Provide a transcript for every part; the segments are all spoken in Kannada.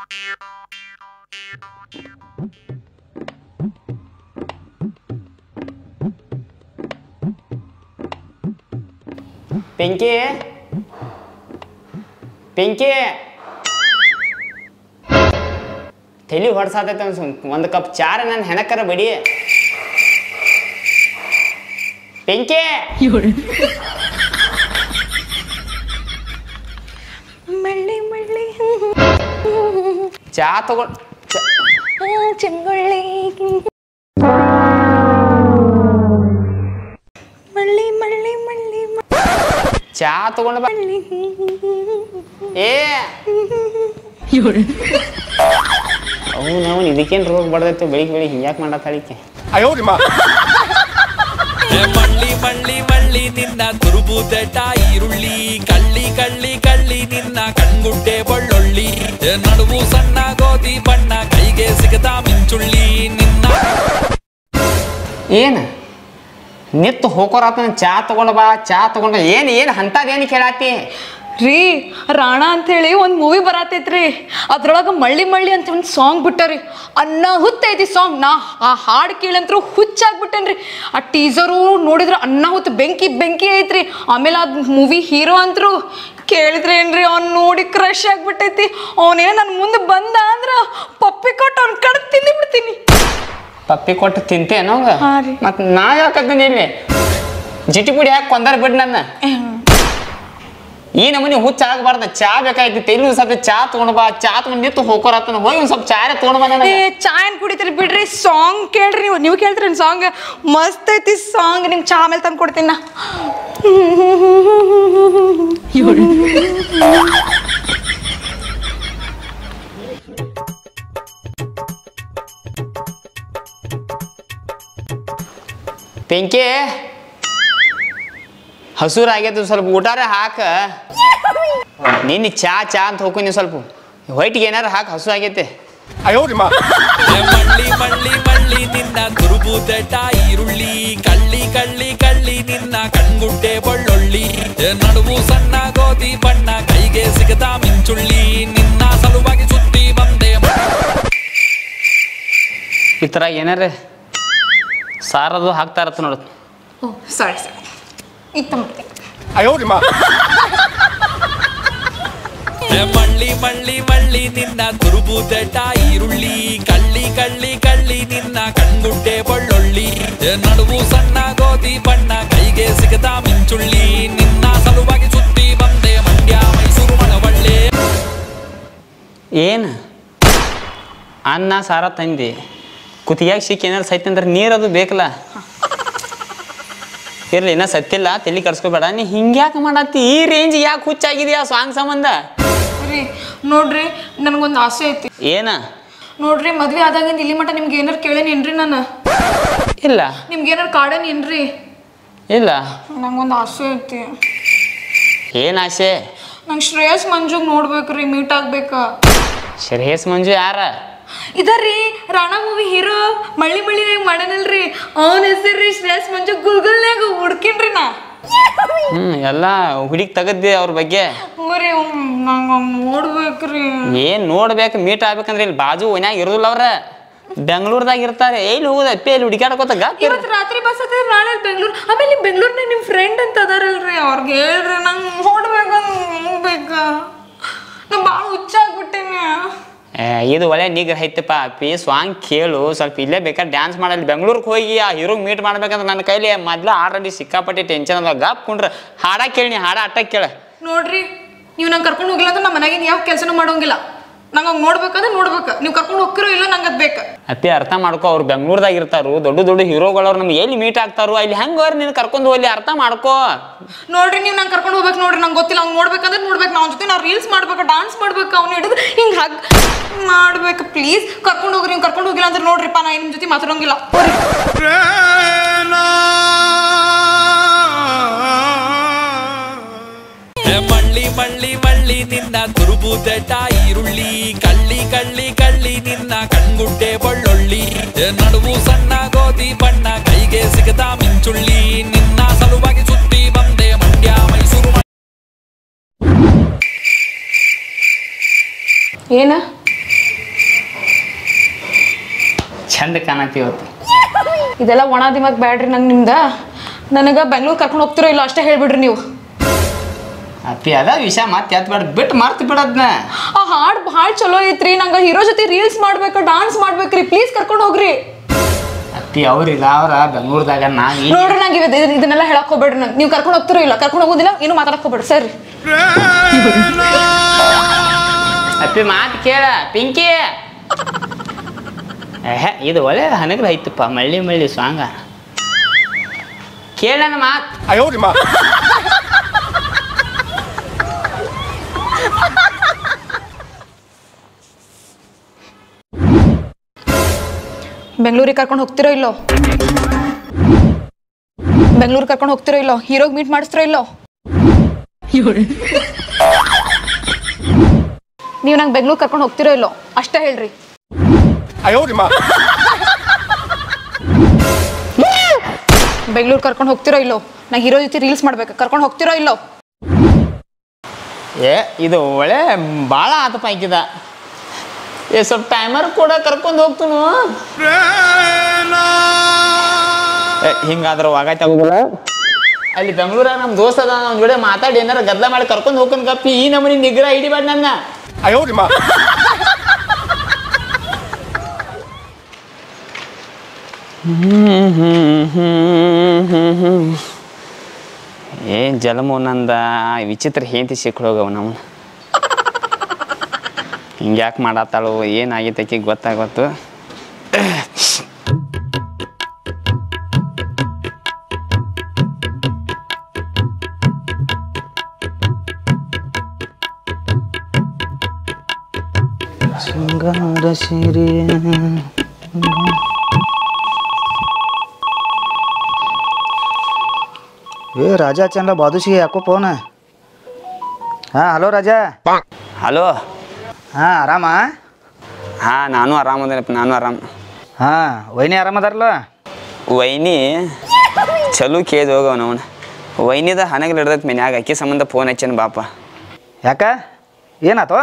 ಬೆಂಕಿ ಬೆಂಕಿ ತಲಿ ಹೊಡ್ಸಾತೈತೆ ಅನ್ಸು ಒಂದು ಕಪ್ ಚಾರ ನನ್ನ ಹೆಣಕರ ಬಡಿ ಬೆಂಕಿ ಮಳ್ಳಿ ಮಳ್ಳಿ ಚಾ ತಗೊಂಡ್ ಚ- ಚೆಂಗೊಳ್ಳಿ ಮಳ್ಳಿ ಮಳ್ಳಿ ಮಳ್ಳಿ ಚಾ ತಗೊಂಡ್ ಬಾ ಮಳ್ಳಿ ಏ ಅವು ನಾವು ಇದಕ್ಕೇನು ರೋಗ ಬಡ್ದೈತೆ ಬೆಳಿಗ್ಗೆ ಬೆಳಿಗ್ಗೆ ಹಿಂಗ್ಯಾಕೆ ಮಾಡತ್ತಾಳಿಕೆ ಏ ಮಳ್ಳಿ ಮಳ್ಳಿ ಮಳ್ಳಿ ನಿನ್ನ ತುರುಬುದೆಟ ಈರುಳ್ಳಿ ಕಳ್ಳಿ ಕಳ್ಳಿ ಕಳ್ಳಿ ನಿನ್ನ ಕಣ್ಗುಡ್ಡೆ ಬಳ್ಳೊಳ್ಳಿ ಏ ನಡುವು ಸಣ್ಣ ಗೋಧಿ ಬಣ್ಣ ಕೈಗೆ ಸಿಗದ ಮಿಂಚುಳ್ಳಿ ನಿನ್ನ ಏನು ನಿತ್ತು ಹೋಗೋರಾತ ಚಾ ತಗೊಂಡ ಬಾ ಚಾ ತಗೊಂಡ ಏನು ಏನು ಅಂಥದ್ದೇನು ಕೇಳಾತಿ ರೀ ರಾಣ ಅಂತೇಳಿ ಒಂದು ಮೂವಿ ಬರತೈತ್ರಿ ಅದ್ರೊಳಗೆ ಮಳ್ಳಿ ಮಳ್ಳಿ ಅಂತ ಒಂದು ಸಾಂಗ್ ಬಿಟ್ಟಾರಿ ಅನ್ನ ಹುತ್ತೈತಿ ಸಾಂಗ್ ನಾ ಆ ಹಾಡು ಕೇಳಂತ್ರು ಹುಚ್ಚಾಗ್ಬಿಟ್ಟೇನ್ರಿ ಆ ಟೀಸರು ನೋಡಿದ್ರೆ ಅನ್ನ ಹುತ್ತು ಬೆಂಕಿ ಬೆಂಕಿ ಐತ್ರಿ ಆಮೇಲೆ ಅದು ಮೂವಿ ಹೀರೋ ಅಂತರು ಕೇಳಿದ್ರೆ ಏನ್ರಿ ಅವ್ನು ನೋಡಿ ಕ್ರಶ್ ಆಗ್ಬಿಟ್ಟೈತಿ ಅವನೇ ನನ್ನ ಮುಂದೆ ಬಂದ ಅಂದ್ರ ಪಪ್ಪಿ ಕೊಟ್ಟು ಅವ್ನ ಕಡೆ ತಿಂದು ಬಿಡ್ತೀನಿ ಪಪ್ಪಿ ಕೊಟ್ಟು ತಿಂತೇನೋ ಹಾ ರೀ. ಮತ್ತು ನಾ ಯಾಕಂತೀನಿ ಇಲ್ಲಿ ಜಿಟಿ ಪುಡಿ ಹಾಕಿ ಕೊಂದರ ಬಿಡ್ ನನ್ನ ಈ ನಮೂನಿ ಹುಚ್ಚ ಆಗಬಾರ್ದ ಚಾ ಬೇಕಾಯ್ತು ತೆಲು ಸ್ವಲ್ಪ ಚಾ ತಗೊಂಡ್ ಬಾ ಚಾ ತಗೊಂಡ್ ನಿಂತು ಹೋಗೋರಾತನ ಹೋಗಿ ಒಂದು ಸ್ವಲ್ಪ ಚಾರೆ ತಗೊಂಡ್ ಬಾ ಏ ನನಗೆ ಚಾ ಏನ್ ಕುಡಿತೀರಿ ಬಿಡ್ರಿ ಸಾಂಗ್ ಕೇಳ್ರಿ ನೀವು ನೀವು ಕೇಳ್ತೀರಿ ಸಾಂಗ್ ಮಸ್ತ್ ಐತಿ ಸಾಂಗ್ ನಿಮ್ಗೆ ಚಾ ಮೇಲೆ ತಂದು ಕೊಡ್ತೀನಿ ನಾ ಬೆಂಕಿ ಹಸುರಾಗೈತೆ ಸ್ವಲ್ಪ ಊಟಾರೆ ಹಾಕ ನಿನ್ನ ಚಾ ಚಾ ಅಂತ ಹೋಗು ನೀವು ಸ್ವಲ್ಪ ವೈಟ್ಗೆ ಏನಾರು ಹಾಕಿ ಹಸು ಆಗೈತೆ ಏ ಮಳ್ಳಿ ಮಳ್ಳಿ ಮಳ್ಳಿ ನಿನ್ನ ತುರುಬುದೆಟ ಈರುಳ್ಳಿ ಕಳ್ಳಿ ಕಳ್ಳಿ ಕಳ್ಳಿ ನಿನ್ನ ಕಣ್ಗುಡ್ಡೆ ಬಳ್ಳೊಳ್ಳಿ ಏ ನಡುವು ಸಣ್ಣ ಗೋಧಿ ಬಣ್ಣ ಕೈಗೆ ಸಿಗದ ಮಿಂಚುಳ್ಳಿ ನಿನ್ನ ಸಲುವಾಗಿ ಸುತ್ತಿ ಬಂದೆ ಈ ಥರ ಏನಾರ ಸಾರದು ಹಾಕ್ತಾರತ್ತ ನೋಡು ಓ ಸಾರಿ ಸಾರಿ ಈಗ ತಂಬಿಡ್ತೀನಿ ಏ ಮಳ್ಳಿ ಮಳ್ಳಿ ಮಳ್ಳಿ ನಿನ್ನ ತುರುಬುದೆಟ ಈರುಳ್ಳಿ ಕಳ್ಳಿ ಕಳ್ಳಿ ಕಳ್ಳಿ ನಿನ್ನ ಕಣ್ಗುಡ್ಡೆ ಬಳ್ಳೊಳ್ಳಿ ಏ ನಡುವು ಸಣ್ಣ ಗೋಧಿ ಬಣ್ಣ ಕೈಗೆ ಸಿಗದ ಮಿಂಚುಳ್ಳಿ ನಿನ್ನ ಸಲುವಾಗಿ ಸುತ್ತಿ ಬಂದೆ ಮಂಡ್ಯ ಮೈಸೂರು ಮಳವಳ್ಳಿ ಏನು ಅನ್ನ ಸಾರ ತಂದಿ ಕುತಿಯಾಗ ಸಿಕ್ಕಿ ಏನಾರು ಸೈತಿ ಅಂದ್ರೆ ನೀರದು ಬೇಕಲ್ಲ ಇರ್ಲಿ ಇನ್ನ ಸತ್ತಿಲ್ಲ ತಲೆ ಕರ್ಸ್ಕೊಬೇಡ ನೀ ಹಿಂಗ್ಯಾಕೆ ಮಾಡತ್ತಿ ಈ ರೇಂಜ್ ಯಾಕೆ ಹುಚ್ಚಾಗಿದೆಯಾ ಸಾಂಗ್ ಸಂಬಂಧ ರೀ ನೋಡ್ರಿ ನನಗೊಂದು ಆಸೆ ಐತಿ ಏನ ನೋಡ್ರಿ ಮದ್ವೆ ಆದಾಗಿಂದ ಇಲ್ಲಿ ಮಟ ನಿಮ್ಗೆ ಏನಾರು ಕೇಳೇನೇನ್ರಿ ನಾನು ಇಲ್ಲ ನಿಮ್ಗೆ ಏನಾರು ಕಾಡೇನೇನ್ರಿ ಇಲ್ಲ ನಂಗೊಂದು ಆಸೆ ಐತಿ ಏನ್ ಆಸೆ ನಂಗೆ ಶ್ರೇಯಸ್ ಮಂಜುಗ್ ನೋಡ್ಬೇಕ್ರಿ ಮೀಟ್ ಆಗ್ಬೇಕಾ ಶ್ರೇಯಸ್ ಮಂಜು ಯಾರ ಇದರಿ ರಾಣ ಮೂವಿ ಹೀರೋ ಮಳ್ಳಿ ಮಳ್ಳಿನಾಗ ಮಾಡನಲ್ರಿ ಅವನ ಹೆಸರ್ರಿ ಶ್ರೇಯಸ್ ಮಂಜು ಗೂಗಲ್ನಾಗ ಹುಡ್ಕಿನ್ರಿ ನಾ ಹ್ಮ್ ಎಲ್ಲ ಹುಡುಗಿ ತಗದ್ದಿ ಅವ್ರ ಬಗ್ಗೆ ಊರಿ ನಂಗೆ ನೋಡ್ಬೇಕ್ರಿ ಏನ್ ನೋಡ್ಬೇಕು ಮೀಟ್ ಆಗ್ಬೇಕಂದ್ರೆ ಇಲ್ಲಿ ಬಾಜು ಓನ್ಯಾಗ ಇರೋದಿಲ್ಲ ಅವ್ರ ಬೆಂಗಳೂರ್ದಾಗ ಇರ್ತಾರೆ ಎಲ್ಲಿ ಹೋಗುದ ಅಪ್ಪಿ ಇಲ್ಲಿ ಹುಡುಕಾಡ್ಕೋತ ಗಾತ್ ಇವತ್ತು ರಾತ್ರಿ ಬಸ್ ಹತ್ತಿರ ನಾಳೆ ಬೆಂಗ್ಳೂರ್ ಆಮೇಲೆ ನಿಮ್ಮ ಬೆಂಗ್ಳೂರ್ನಾಗ ನಿಮ್ಮ ಫ್ರೆಂಡ್ ಅಂತ ಅದಾರಲ್ರಿ ಅವ್ರಿಗೆ ಹೇಳ್ರಿ ನಂಗೆ ನೋಡ್ಬೇಕಂತ ಹೋಗ್ಬೇಕ ನಾ ಭಾಳ ಹುಚ್ಚಾಗ್ಬಿಟ್ಟೇನೆ ಏ, ಇದು ಒಳ್ಳೆ ನಿಗ್ರ ಐತಪ್ಪ ಅಪ್ಪಿ ಸ್ವಾಂಗ್ ಕೇಳು ಸ್ವಲ್ಪ ಇಲ್ಲೇ ಬೇಕಾದ್ರೆ ಡ್ಯಾನ್ಸ್ ಮಾಡಲಿ ಬೆಂಗ್ಳೂರ್ಗೆ ಹೋಗಿ ಆ ಹೀರೋಗ್ ಮೀಟ್ ಮಾಡ್ಬೇಕಂದ್ರೆ ನನ್ನ ಕೈಲಿ ಮೊದ್ಲು ಆಲ್ರೆಡಿ ಸಿಕ್ಕಾಪಟ್ಟೆ ಟೆನ್ಷನ್ ಅದ ಗಾಪ್ ಕುಂಡ್ರ ಹಾಡ ಕೇಳಿ ಹಾಡ ಅಟ್ಟ ಕೇಳ ನೋಡ್ರಿ ನೀವು ನಂಗೆ ಕರ್ಕೊಂಡು ಹೋಗಿಲ್ಲ ಅಂದ್ರೆ ನಮ್ಮ ಮನೆಗಿಂದ ಯಾವ ಕೆಲಸನೂ ಮಾಡೋಂಗಿಲ್ಲ ನಂಗೆ ಹಂಗೆ ನೋಡ್ಬೇಕಂದ್ರೆ ನೋಡ್ಬೇಕು ನೀವು ಕರ್ಕೊಂಡು ಹೋಗಿರೋ ಇಲ್ಲ ನಂಗೆ ಅದು ಬೇಕು ಅಪ್ಪಿ ಅರ್ಥ ಮಾಡ್ಕೋ ಅವ್ರು ಬೆಂಗ್ಳೂರ್ದಾಗ ಇರ್ತಾರು ದೊಡ್ಡ ದೊಡ್ಡ ಹೀರೋಗಳವ್ರು ನಮ್ಗೆ ಎಲ್ಲಿ ಮೀಟ್ ಆಗ್ತಾರೋ ಅಲ್ಲಿ ಹೆಂಗೆ ಅವ್ರು ನೀನು ಕರ್ಕೊಂಡು ಹೋಗ್ಲಿ ಅರ್ಥ ಮಾಡ್ಕೋ ನೋಡ್ರಿ ನೀವು ನಂಗೆ ಕರ್ಕೊಂಡು ಹೋಗ್ಬೇಕು ನೋಡ್ರಿ ನಂಗೆ ಗೊತ್ತಿಲ್ಲ ಹಂಗೆ ನೋಡ್ಬೇಕಂದ್ರೆ ನೋಡ್ಬೇಕು ನಾವು ಜೊತೆ ನಾವು ರೀಲ್ಸ್ ಮಾಡ್ಬೇಕು ಡಾನ್ಸ್ ಮಾಡ್ಬೇಕು ಅವ್ನು ಹಿಡಿದು ಹಿಂಗೆ ಹಗ್ ಮಾಡ್ಬೇಕು ಪ್ಲೀಸ್ ಕರ್ಕೊಂಡು ಹೋಗ್ರಿ ನೀವು ಕರ್ಕೊಂಡು ಹೋಗಿಲ್ಲ ಅಂದ್ರೆ ನೋಡ್ರಿಪ್ಪ ನಾ ನಿಮ್ಮ ಜೊತೆ ಮಾತಾಡೋಂಗಿಲ್ಲ ಏ ಮಳ್ಳಿ ಮಳ್ಳಿ ಮಳ್ಳಿ ನಿನ್ನ ತುರುಬುದೆಟ ಈರುಳ್ಳಿ ಕಳ್ಳಿ ಕಳ್ಳಿ ಕಳ್ಳಿ ನಿನ್ನ ಕಣ್ಗುಡ್ಡೆ ಬಳ್ಳೊಳ್ಳಿ ಏ ನಡುವು ಸಣ್ಣ ಗೋಧಿ ಬಣ್ಣ ಕೈಗೆ ಸಿಗದ ಮಿಂಚುಳ್ಳಿ ನಿನ್ನ ಸಲುವಾಗಿ ಸುತ್ತಿ ಬಂದೆ ಮಂಡ್ಯ ಮೈಸೂರು ಏನ ಚಂದ ಕಾಣತಿ ಇವತ್ತು ಇದೆಲ್ಲ ಒಣ ದಿಮಾಗ್ ಬ್ಯಾಡ್ರಿ ನಂಗೆ ನಿಮ್ದ ನನಗೆ ಬೆಂಗ್ಳೂರ್ ಕರ್ಕೊಂಡು ಹೋಗ್ತಿರೋ ಇಲ್ಲ ಅಷ್ಟೇ ಹೇಳ್ಬಿಡ್ರಿ ನೀವು ಅಪ್ಪಿ ಅದ ವಿಷಯ ಮತ್ತೆ ಎತ್ಬೇಡ ಬಿಟ್ಟು ಮರ್ತು ಬಿಡದ್ನ ಆ ಹಾಡ್ ಭಾಳ ಚಲೋ ಐತ್ರಿ ನಂಗೆ ಹೀರೋ ಜೊತೆ ರೀಲ್ಸ್ ಮಾಡ್ಬೇಕು ಡಾನ್ಸ್ ಮಾಡ್ಬೇಕ್ರಿ ಪ್ಲೀಸ್ ಕರ್ಕೊಂಡು ಹೋಗ್ರಿ ಅಪ್ಪಿ ಅವ್ರಿಲ್ಲ ಅವ್ರ ಬೆಂಗಳೂರದಾಗ ನಾ ಇಲ್ಲಿ ನೋಡ್ರಿ ನಂಗೆ ಇವತ್ತು ಇದನ್ನ- ಇದನ್ನೆಲ್ಲ ಹೇಳಕ್ ಹೋಗ್ಬೇಡ್ರಿ ನಂಗೆ ನೀವು ಕರ್ಕೊಂಡು ಹೋಗ್ತಿರೋ ಇಲ್ಲ ಕರ್ಕೊಂಡು ಹೋಗೋದಿಲ್ಲ ಏನು ಮಾತಾಡಕ್ ಹೋಗ್ಬೇಡ್ರಿ ಸರಿ ಅಪ್ಪಿ ಮಾತು ಕೇಳ ಪಿಂಕಿ ಏಹ್ ಇದು ಒಳ್ಳೆ ಹನಗ್ರ ಐತಪ್ಪ ಮಳ್ಳಿ ಮಳ್ಳಿ ಸಾಂಗ ಕೇಳ ನನ್ನ ಮಾತು 哎呦我的妈！ ಬೆಂಗಳೂರಿಗೆ ಕರ್ಕೊಂಡು ಹೋಗ್ತಿರೋ ಇಲ್ಲೋ ಬೆಂಗಳೂರಿಗೆ ಕರ್ಕೊಂಡು ಹೋಗ್ತಿರೋ ಇಲ್ಲೋ ಹೀರೋಗ್ ಮೀಟ್ ಮಾಡಿಸ್ತಿರೋ ಇಲ್ಲೋ ನೀವು ನಂಗೆ ಬೆಂಗಳೂರು ಕರ್ಕೊಂಡು ಹೋಗ್ತಿರೋ ಇಲ್ಲೋ ಅಷ್ಟೇ ಹೇಳ್ರಿ 哎呦我的妈！ ಬೆಂಗಳೂರು ಕರ್ಕೊಂಡು ಹೋಗ್ತಿರೋ ಇಲ್ಲೋ ನಾ ಹೀರೋ ಜೊತೆ ರೀಲ್ಸ್ ಮಾಡ್ಬೇಕು ಕರ್ಕೊಂಡು ಹೋಗ್ತಿರೋ ಇಲ್ಲೋ ಏ ಇದು ಒಳ್ಳೆ ಭಾಳ ಆತಪ್ಪ ಆಕಿದ ಏ ಸ್ವಲ್ಪ ಟೈಮರ್ ಕೂಡ ಕರ್ಕೊಂಡು ಹೋಗ್ತನು ಏ ಹಿಂಗಾದ್ರೆ ವಾಗಾಯ್ತು ಆಗುದಿಲ್ಲ ಅಲ್ಲಿ ಬೆಂಗಳೂರಾಗ ನಮ್ಮ ದೋಸ್ತ ಅದ ಅವ್ನ ಜೋಡಿ ಮಾತಾಡಿ ಏನಾರ ಗದ್ಲ ಮಾಡಿ ಕರ್ಕೊಂಡು ಹೋಗ್ಕೊಂಡ್ ಗಪ್ಪಿ ಈ ನಮೂನಿ ನಿಗ್ರಹ ಹಿಡಿಬೇಡ ನನ್ನ 哎呦我的妈！ ಏನ್ ಜಲಮೋನಂದ ವಿಚಿತ್ರ ಹೇಂತಿ ಸಿಕ್ಳೋಗವ ನಾವು ಹಿಂಗ್ಯಾಕೆ ಮಾಡತ್ತಾಳು ಏನಾಗೈತೆ ಆಕಿಗೆ ಗೊತ್ತಾಗತ್ತು ಶೃಂಗಾರ ಸಿರಿ ಏ ರಾಜಾ ಚಂದ್ರ ಬಾದುಶಿಗೆ ಯಾಕೋ ಫೋನ್ ಹಾಂ ಹಲೋ ರಾಜಾ ಹಲೋ ಹಾಂ ಆರಾಮ ಹಾಂ ನಾನು ಆರಾಮದೇನಪ್ಪ ನಾನು ಆರಾಮ್ ಹಾಂ ವೈನಿ ಆರಾಮದಾರಲ್ಲ ವೈನಿ ಚಲೋ ಕೇದ್ ಹೋಗವ ಅವನ ವೈನಿದ ಹನಗಲ್ ಹಿಡ್ದೈತಿ ಮನ್ಯಾಗ ಅಕ್ಕಿ ಸಂಬಂಧ ಫೋನ್ ಹಚ್ಚನ್ ಬಾಪ ಯಾಕ ಏನಾತೋ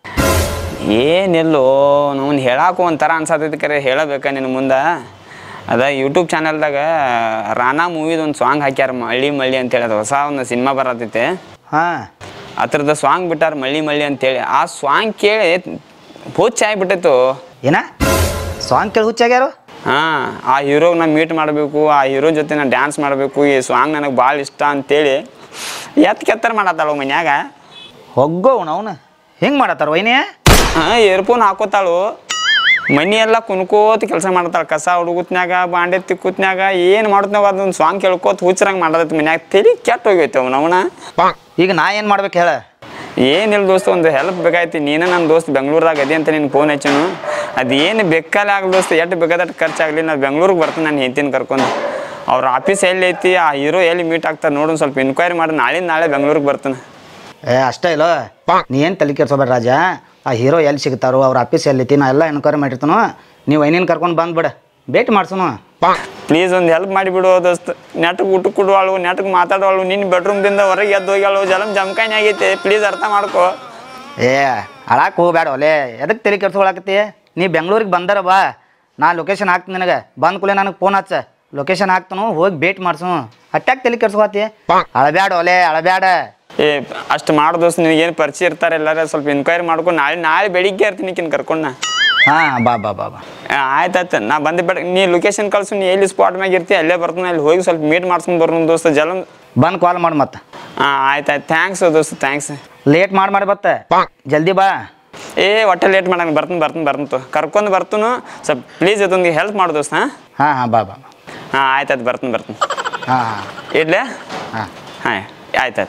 ಏನಿಲ್ಲೋ ನಾವು ಹೇಳಾಕು ಒಂಥರ ಅನ್ಸತೈತಿ ಕರೆ ಹೇಳಬೇಕ ನಿನ್ನ ಮುಂದೆ ಅದ ಯೂಟ್ಯೂಬ್ ಚಾನಲ್ದಾಗ ರಾನಾ ಮೂವಿದ ಒಂದು ಸಾಂಗ್ ಹಾಕ್ಯಾರ ಮಳ್ಳಿ ಮಳ್ಳಿ ಅಂತೇಳಿ ಅದು ಹೊಸ ಒಂದು ಸಿನಿಮಾ ಬರತೈತೆ ಹಾಂ ಅದ್ರದ್ದು ಸಾಂಗ್ ಬಿಟ್ಟಾರ ಮಳ್ಳಿ ಮಳ್ಳಿ ಅಂತೇಳಿ ಆ ಸಾಂಗ್ ಕೇಳಿ ಹುಚ್ಚ ಆಗ್ಬಿಟ್ಟೈತು ಏನ ಸಾಂಗ್ ಕೇಳಿ ಹುಚ್ಚಾಗ್ಯಾರು ಹಾಂ ಆ ಹೀರೋಗೆ ನಾ ಮೀಟ್ ಮಾಡಬೇಕು ಆ ಹೀರೋ ಜೊತೆ ನಾ ಡ್ಯಾನ್ಸ್ ಮಾಡಬೇಕು ಈ ಸಾಂಗ್ ನನಗೆ ಭಾಳ ಇಷ್ಟ ಅಂತೇಳಿ ಎತ್ ಕೆತ್ತರ ಮಾಡತ್ತಾಳು ಮನ್ಯಾಗ ಹೊಗ್ಗೋವ್ ಅವನು ಹಿಂಗೆ ಮಾಡತ್ತಾರ ವೈನಿ ಹಾಂ ಇಯರ್ಫೋನ್ ಹಾಕೋತಾಳು ಮನಿ ಎಲ್ಲ ಕುನ್ಕೋತ ಕೆಲಸ ಮಾಡ್ತಾಳೆ ಕಸ ಹುಡುಗುತ್ನ್ಯಾಗ ಬಾಂಡೆ ತಿಕ್ಕುತ್ನ್ಯಾಗ ಏನು ಮಾಡುತ್ನಾಗ ಅದೊಂದು ಸಾಂಗ್ ಕೇಳ್ಕೋತ ಹುಚ್ಚರಂಗೆ ಮಾಡದೈತಿ ಮನ್ಯಾಗ ತಲೆ ಕೆಟ್ಟ ಹೋಗೈತೆ ಅವ್ನು ಅವನ ಈಗ ನಾ ಏನು ಮಾಡ್ಬೇಕು ಹೇಳ ಏನಿಲ್ಲ ದೋಸ್ತ ಒಂದು ಹೆಲ್ಪ್ ಬೇಕಾಯ್ತಿ ನೀನೇ ನನ್ನ ದೋಸ್ತ್ ಬೆಂಗ್ಳೂರ್ದಾಗ ಅದಿ ಅಂತ ನಿನ್ನ ಫೋನ್ ಹಚ್ಚನು ಅದು ಏನು ಬೇಕಾಲೆ ಆಗಲಿ ದೋಸ್ತ ಎಷ್ಟು ಬೇಕಾದಷ್ಟು ಖರ್ಚಾಗಲಿ ನಾನು ಬೆಂಗ್ಳೂರಿಗೆ ಬರ್ತೀನಿ ನಾನು ಹೆಂಡ್ತಿನ ಕರ್ಕೊಂಡು ಅವ್ರ ಆಫೀಸ್ ಎಲ್ಲಿ ಐತಿ ಆ ಹೀರೋ ಎಲ್ಲಿ ಮೀಟ್ ಆಗ್ತಾರೆ ನೋಡು ಸ್ವಲ್ಪ ಇನ್ಕ್ವೈರಿ ಮಾಡಿ ನಾಳಿಂದ ನಾಳೆ ಬೆಂಗ್ಳೂರಿಗೆ ಬರ್ತಾನೆ ಏ ಅಷ್ಟೇ ಇಲ್ಲೋ ನೀ ಏನು ತಲೆ ಕೆಡ್ಸೋಬೇಡ ರಾಜ ಆ ಹೀರೋ ಎಲ್ಲಿ ಸಿಗ್ತಾರೋ ಅವ್ರ ಆಫೀಸ್ ಎಲ್ಲಿತಿ ನಾ ಎಲ್ಲ ಎನ್ಕ್ವೈರಿ ಮಾಡಿರ್ತಾನೋ ನೀವು ವೈನಿನ ಕರ್ಕೊಂಡು ಬಂದ್ಬಿಡ ಭೇಟಿ ಮಾಡ್ಸೋನು ಪ್ಲೀಸ್ ಒಂದು ಹೆಲ್ಪ್ ಮಾಡಿಬಿಡು ದೋಸ್ತ್ ನೆಟ್ಗೆ ಊಟ ಕೊಡುವಾಳು ನೆಟ್ಗೆ ಮಾತಾಡುವಾಳು ನಿನ್ನ ಬೆಡ್ರೂಮ್ದಿಂದ ಹೊರಗೆ ಎದ್ದು ಹೋಗ್ಯಾಳು ಜಲಮ್ ಜಮಖಾನಿ ಆಗೈತೆ ಪ್ಲೀಸ್ ಅರ್ಥ ಮಾಡ್ಕೋ ಏ ಅಳಾಕ್ ಹೋಗ್ಬೇಡ ಒಲೆ ಎದಕ್ಕೆ ತಲೆ ಕೆಡ್ಸ್ಕೊಳಕತ್ತಿ ನೀ ಬೆಂಗ್ಳೂರಿಗೆ ಬಂದಾರ ಬಾ ನಾ ಲೊಕೇಶನ್ ಹಾಕ್ತೀನಿ ನಿನಗೆ ಬಂದ ಕೂಡಲೇ ನನಗೆ ಫೋನ್ ಹಚ್ಚ ಲೊಕೇಶನ್ ಹಾಕ್ತಾನು ಹೋಗಿ ಭೇಟಿ ಮಾಡ್ಸು ಅಟ್ಯಾಕ್ ತಲೆ ಕೆಡ್ಸ್ಕೊತಿ ಅಳಬ್ಯಾಡ ಒಲೆ ಅಳಬ್ಯಾಡ ಏ ಅಷ್ಟು ಮಾಡು ದೋಸ್ತ್ ನಿನಗೇನು ಪರಿಚಯ ಇರ್ತಾರೆ ಎಲ್ಲಾರ ಸ್ವಲ್ಪ ಇನ್ಕ್ವೈರಿ ಮಾಡ್ಕೊಂಡು ನಾಳೆ ನಾಳೆ ಬೆಳಿಗ್ಗೆ ಇರ್ತೀನಿ ಕಿನ್ ಕರ್ಕೊಂಡ ಹಾಂ ಬಾ ಬಾ ಬಾ ಬಾ ಆಯ್ತಾಯ್ತು ನಾ ಬಂದು ಬೇಡ ನೀ ಲೊಕೇಶನ್ ಕಳ್ಸು ನೀ ಎಲ್ಲಿ ಸ್ಪಾಟ್ ಮ್ಯಾಗ ಇರ್ತಿ ಅಲ್ಲೇ ಬರ್ತೀನಿ ಅಲ್ಲಿ ಹೋಗಿ ಸ್ವಲ್ಪ ಮೀಟ್ ಮಾಡ್ಸ್ಕೊಂಡು ಬರ್ನು ದೋಸ್ತ ಜಲಮ್ ಬಂದು ಕಾಲ್ ಮಾಡಿ ಮತ್ತೆ ಹಾಂ ಆಯ್ತಾಯ್ತು ಥ್ಯಾಂಕ್ಸ್ ದೋಸ್ತ ಥ್ಯಾಂಕ್ಸ್ ಲೇಟ್ ಮಾಡಿ ಮಾಡಿ ಬತ್ತೆ ಜಲ್ದಿ ಬಾ ಏ ಒಟ್ಟೆ ಲೇಟ್ ಮಾಡಂಗ ಬರ್ತೀನಿ ಬರ್ತೀನಿ ಬರ್ತೀನಿ ಕರ್ಕೊಂಡು ಬರ್ತನು ಸ್ವಲ್ಪ ಪ್ಲೀಸ್ ಇದೊಂದು ಹೆಲ್ಪ್ ಮಾಡು ದೋಸ್ತ ಹಾಂ ಹಾಂ ಹಾಂ ಬಾ ಬಾ ಹಾಂ ಆಯ್ತಾಯ್ತು ಬರ್ತೀನಿ ಬರ್ತೀನಿ ಹಾಂ ಹಾಂ ಇಡ್ಲೇ ಹಾಂ ಹಾಂ ಆಯ್ತಾಯ್ತು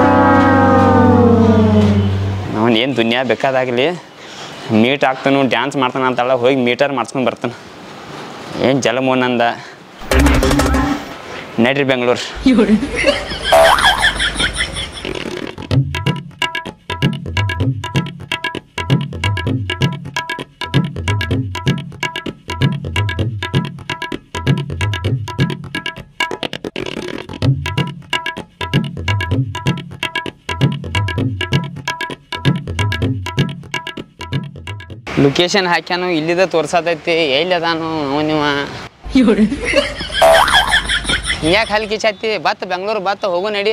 ಅವನು ಏನು ದುನಿಯಾ ಬೇಕಾದಾಗಲಿ ಮೀಟ್ ಆಗ್ತಾನು ಡ್ಯಾನ್ಸ್ ಮಾಡ್ತಾನ ಅಂತಾಳ ಹೋಗಿ ಮೀಟರ್ ಮಾಡ್ಸ್ಕೊಂಡು ಬರ್ತಾನೆ ಏನು ಜಲಮೋನಂದ ನಡ್ರಿ ಬೆಂಗಳೂರು ಲೊಕೇಶನ್ ಹಾಕ್ಯಾನು ಇಲ್ಲಿದ ತೋರ್ಸತೈತಿ ಎಲ್ಲಿ ಅದಾನು ಅವ ನೀವ ಯಾಕೆ ಹಲ್ ಕಿಚಾತಿ ಬತ್ತ ಬೆಂಗಳೂರು ಬತ್ತ ಹೋಗು ನಡಿ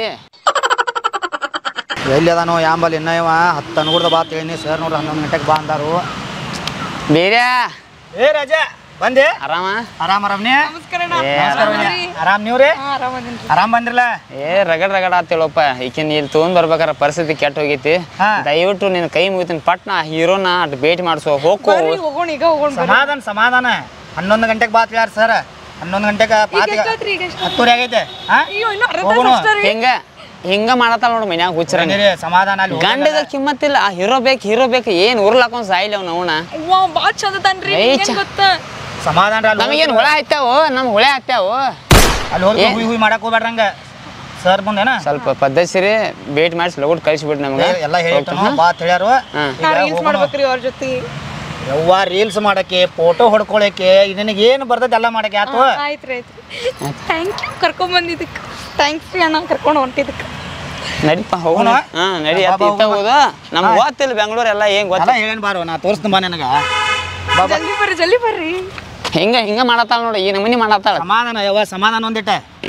ಎಲ್ಲಿ ಅದಾನೋ ಯಾಂಬಲ್ ಇನ್ನ ಇವ ಹತ್ತು ಅನುಗುಡ್ದ ಬಾ ತಿಳಿನಿ ಸರ್ ನೋಡ್ರಿ ಹನ್ನೊಂದು ಗಂಟೆಗೆ ಬಾ ಅಂದಾರು ಬೇರೆ ಏ ರಾಜ ಬಂದೆ ಆರಾಮ ಆರಾಮ್ ಆರಾಮ್ ನೀ ನಮಸ್ಕಾರ ಏ, ಆರಾಮ್ ನೀವ್ರಿ ಆರಾಮದೇನ್ರಿ ಆರಾಮ್ ಬಂದ್ರಲ್ಲ ಏ ರಗಡ್ ರಗಡ ಆತಿಳಪ್ಪ ಈಕಿನ ಇಲ್ಲಿ ತೊಗೊಂಡ್ ಬರ್ಬೇಕಾರ ಪರಿಸ್ಥಿತಿ ಕೆಟ್ಟ ಹೋಗೈತಿ ಹಾ. ದಯವಿಟ್ಟು ನಿನ್ನ ಕೈ ಮುಗಿತೀನಿ ಪಟ್ನ ಹೀರೋನ ಅಟ್ ಭೇಟಿ ಮಾಡಿಸೋ ಹೋಗು ಬರ್ರಿ ಹೋಗೋಣ ಈಗ ಹೋಗೋಣ ಬರ್ರಿ ಸಮಾಧಾನ ಸಮಾಧಾನ ಹನ್ನೊಂದು ಗಂಟೆಗೆ ಬಾ ಯಾರು ಸರ್ ಹನ್ನೊಂದು ಗಂಟೆಗೆ ಈಗ ಪಾತಿಗೆ ಎಷ್ಟಾತ್ರಿ ಈಗ ಎಷ್ಟು ಹತ್ತೂರಿ ಆಗೈತೆ ಹಾ ಅಯ್ಯೋ ಇನ್ನು ಅರ್ಧ ಹೋಗೋಣ. ತಾಸು ಅಷ್ಟೇ ರೀ. ಹಿಂಗ ಹಿಂಗ ಮಾಡತ್ತಾಳ ನೋಡು ಮನ್ಯಾಗ ಹುಚ್ಚರಂಗ ಬಂದಿರಿ, ಸಮಾಧಾನ ಅಲ್ಲಿ ಗಂಡದ ಕಿಮ್ಮತ್ತಿಲ್ಲ ಆ ಹೀರೋ ಬೇಕು ಹೀರೋ ಬೇಕು ಏನ್ ಉರ್ಲಾಕೊಂಡ್ ಸಾಯಿಲ್ಲ ಅವ್ನ ಅವನ ಅವ್ವ ಭಾಳ ಚಂದ ತಾನ್ರಿ ಏ, ನಿಮ್ಗೇನ್ ಚ- ಗೊತ್ತಾ ಸಮಾಧಾನ ರೀ, ಅಲ್ಲಿ ನಮಗೇನ್ ಹುಳ ಹತ್ಯಾವು ನಮ್ ಹುಳ ಹತ್ಯಾವು ಅಲ್ಲಿ ಹೋಗಿ ಏ- ಹುಯ್ ಹುಯ್ ಮಾಡಕ್ ಹೋಗ್ಬೇಡ್ರಂಗ ಸರ್ ಮುಂದೇನ ಸ್ವಲ್ಪ ಪದ್ಧತಿ ಭೇಟಿ ಮಾಡಿಸಿ ಲಗುಟ್ ಕಳಿಸ್ಬಿಡ್ ನಮ್ಗೆ ಎಲ್ಲ ಹೇಳ್ತಾನು ಬಾ ಅಂತ ಹೇಳ್ಯಾರು ಹಾ. ನಾ ಈಗ ರೀಲ್ಸ್ ಹೋಗೋಣ. ಮಾಡ್ಬೇಕ್ರಿ ಅವ್ರ ಜೊತೆ ಯವ್ವ ರೀಲ್ಸ್ ಮಾಡಕ್ಕೆ ಫೋಟೋ ಹೊಡ್ಕೊಳಕ್ಕೆ ನಿನಗೆ ಏನು ಬರ್ತೈತೆ ಎಲ್ಲ ಮಾಡಕ್ಕೆ ಆತು ಆಯ್ತ್ರಿ ಆಯ್ತ್ರಿ ಥ್ಯಾಂಕ್ ಯು ಕರ್ಕೊಂಡ್ ಬಂದಿದ್ದಕ್ಕೆ ಥ್ಯಾಂಕ್ಸ್ ರೀ ಅಣ್ಣ ಕರ್ಕೊಂಡು ಹೊಂಟಿದ್ದಕ್ಕೆ ನಡಿಪ್ಪ ಹೋಗೋಣ ಹೋಗೋಣ? ಹಾ ನಡಿ ಬಾ, ಅತ್ತ ಬಾ, ಇತ್ತ ಹೋಗೋಣ. ಹೋಗುದು ನಮ್ಗೆ ಗೊತ್ತಿಲ್ಲ ಬೆಂಗಳೂರು ಎಲ್ಲ ಏನ್ ಗೊತ್ತ ಎಲ್ಲ ಹೇಳೇನ್ ಬಾರೋ ನಾ ತೋರಿಸ್ತೀನಿ ಬಾ ನಿನಗ ಬಾ ಬಾ ಜಲ್ದಿ ಬರ್ರಿ ಜಲ್ದಿ ಬರ್ರಿ ಹಿಂಗ ಹಿಂಗ ಮಾಡತ್ತಾಳ ನೋಡಿ ಈ ನಮೂನಿ ಮಾಡತ್ತಾಳ ಸಮಾಧಾನ ಯವ್ವ ಸಮಾಧಾನ ಒಂದಿಟ್ಟ